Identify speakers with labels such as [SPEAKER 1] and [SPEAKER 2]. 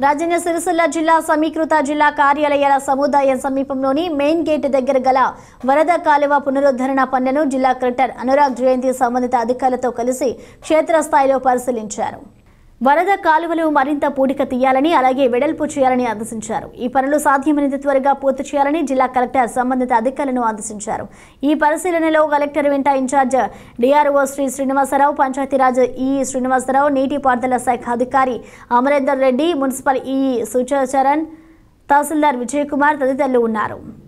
[SPEAKER 1] రాజన్న సిరిసిల్ల జిల్లా సమీకృత జిల్లా కార్యాలయాల సముదాయం సమీపంలోని మెయిన్ గేట్ దగ్గర గల వరద కాలువ పునరుద్ధరణ పనులను జిల్లా కలెక్టర్ అనురాగ్ జయంతి సంబంధిత అధికారులతో కలిసి క్షేత్రస్థాయిలో పరిశీలించారు వరద కాలువలు మరింత పూడిక తీయాలని అలాగే వెడల్పు చేయాలని ఆదేశించారు ఈ పనులు సాధ్యమైనంత త్వరగా పూర్తి చేయాలని జిల్లా కలెక్టర్ సంబంధిత అధికారులను ఆదేశించారు ఈ పరిశీలనలో కలెక్టర్ వెంట ఇన్ఛార్జ్ డిఆర్ఓ శ్రీ శ్రీనివాసరావు పంచాయతీరాజ్ ఈ శ్రీనివాసరావు నీటిపారుదల శాఖ అధికారి అమరేందర్ రెడ్డి మున్సిపల్ ఈ సుచరణ్ తహసీల్దార్ విజయకుమార్ తదితరులు ఉన్నారు